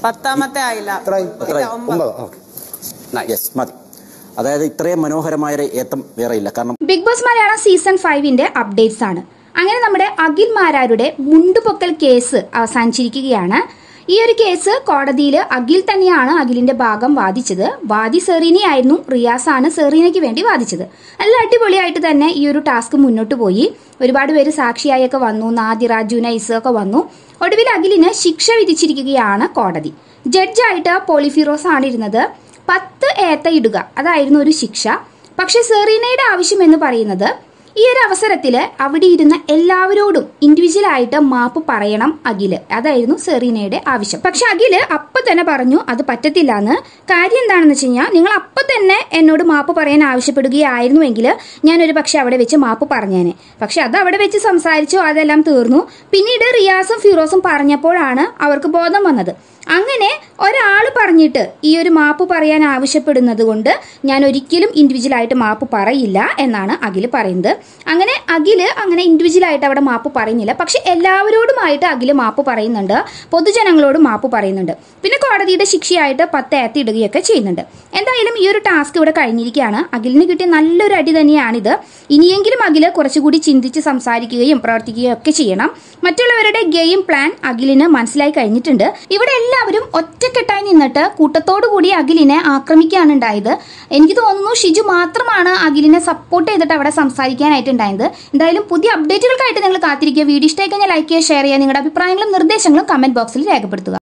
പത്താമത്തെ ആയില്ല എത്രയായി ഇല്ല, ഒമ്പത് ഒമ്പതോ ഓക്കെ യെസ് മതി അതായത് ഇത്രയും മനോഹരമായ ഒരു ഏത്തം വേറെ ഇല്ല കാരണം ബിഗ് ബോസ് മലയാളം സീസൺ ഫൈവിന്റെ അപ്ഡേറ്റ്സ് ആണ് അങ്ങനെ നമ്മുടെ അഖിൽ മാരാരുടെ മുണ്ടുപൊക്കൽ കേസ് അവസാനിച്ചിരിക്കുകയാണ് ഈ ഒരു കേസ് കോടതിയിൽ അഖിൽ തന്നെയാണ് അഖിലിന്റെ ഭാഗം വാദിച്ചത് വാദി സെറീനി ആയിരുന്നു റിയാസ് ആണ് സെറീനയ്ക്ക് വേണ്ടി വാദിച്ചത് നല്ല അടിപൊളിയായിട്ട് തന്നെ ഈ ഒരു ടാസ്ക് മുന്നോട്ട് പോയി ഒരുപാട് പേര് സാക്ഷിയായൊക്കെ വന്നു നാദിറ ജുനൈസ് ഒക്കെ വന്നു ഒടുവിൽ അഖിലിന് ശിക്ഷ വിധിച്ചിരിക്കുകയാണ് കോടതി ജഡ്ജായിട്ട് പോളിഫിറോസ് ആണ് ഇരുന്നത് പത്ത് ഏത്ത ഇടുക അതായിരുന്നു ഒരു ശിക്ഷ പക്ഷെ സെറീനയുടെ ആവശ്യം എന്ന് പറയുന്നത് ഈ ഒരു അവസരത്തിൽ അവിടെ ഇരുന്ന എല്ലാവരോടും ഇൻഡിവിജ്വൽ ആയിട്ട് മാപ്പ് പറയണം അഖില് അതായിരുന്നു സെറീനയുടെ ആവശ്യം പക്ഷെ അഖില് അപ്പൊ തന്നെ പറഞ്ഞു അത് പറ്റത്തില്ല എന്ന് കാര്യം എന്താണെന്ന് വെച്ച് കഴിഞ്ഞാൽ നിങ്ങൾ അപ്പൊ തന്നെ എന്നോട് മാപ്പ് പറയാൻ ആവശ്യപ്പെടുകയായിരുന്നുവെങ്കിൽ ഞാൻ ഒരു പക്ഷെ അവിടെ വെച്ച് മാപ്പ് പറഞ്ഞേനെ പക്ഷെ അത് അവിടെ വെച്ച് സംസാരിച്ചു അതെല്ലാം തീർന്നു പിന്നീട് റിയാസും ഫിറോസും പറഞ്ഞപ്പോഴാണ് അവർക്ക് ബോധം വന്നത് അങ്ങനെ ഒരാൾ പറഞ്ഞിട്ട് ഈ ഒരു മാപ്പ് പറയാൻ ആവശ്യപ്പെടുന്നത് കൊണ്ട് ഞാൻ ഒരിക്കലും ഇൻഡിവിജ്വൽ ആയിട്ട് മാപ്പ് പറയില്ല എന്നാണ് അഖില് പറയുന്നത് അങ്ങനെ അഖില് അങ്ങനെ ഇൻഡിവിജ്വൽ ആയിട്ട് അവിടെ മാപ്പ് പറയുന്നില്ല പക്ഷെ എല്ലാവരോടുമായിട്ട് അഖില് മാപ്പ് പറയുന്നുണ്ട് പൊതുജനങ്ങളോട് മാപ്പ് പറയുന്നുണ്ട് പിന്നെ കോടതിയുടെ ശിക്ഷയായിട്ട് പത്ത് ഏത്തി ഇടുകയൊക്കെ ചെയ്യുന്നുണ്ട് എന്തായാലും ഈ ഒരു ടാസ്ക് ഇവിടെ കഴിഞ്ഞിരിക്കുകയാണ് അഖിലിന് കിട്ടിയ നല്ലൊരു അടി തന്നെയാണിത് ഇനിയെങ്കിലും അഖില് കുറച്ചുകൂടി ചിന്തിച്ച് സംസാരിക്കുകയും പ്രവർത്തിക്കുകയും ഒക്കെ ചെയ്യണം മറ്റുള്ളവരുടെ ഗെയിം പ്ലാൻ അഖിലിന് മനസ്സിലായി കഴിഞ്ഞിട്ടുണ്ട് ഇവിടെ എല്ലാവരും ഒറ്റക്കെട്ടായി നിന്നിട്ട് കൂട്ടത്തോടു കൂടി അഖിലിനെ ആക്രമിക്കുകയാണ് ഉണ്ടായത് എനിക്ക് തോന്നുന്നു ഷിജു മാത്രമാണ് അഖിലിനെ സപ്പോർട്ട് ചെയ്തിട്ട് അവിടെ സംസാരിക്കാനായിട്ട് ഉണ്ടായത് എന്തായാലും പുതിയ അപ്ഡേറ്റുകൾക്കായിട്ട് നിങ്ങൾ കാത്തിരിക്കുക വീഡിയോ ഇഷ്ടമായി കഴിഞ്ഞാൽ ലൈക്ക് ചെയ്യുക ഷെയർ ചെയ്യുക നിങ്ങളുടെ അഭിപ്രായങ്ങളും നിർദ്ദേശങ്ങളും കമന്റ് ബോക്സിൽ രേഖപ്പെടുത്തുക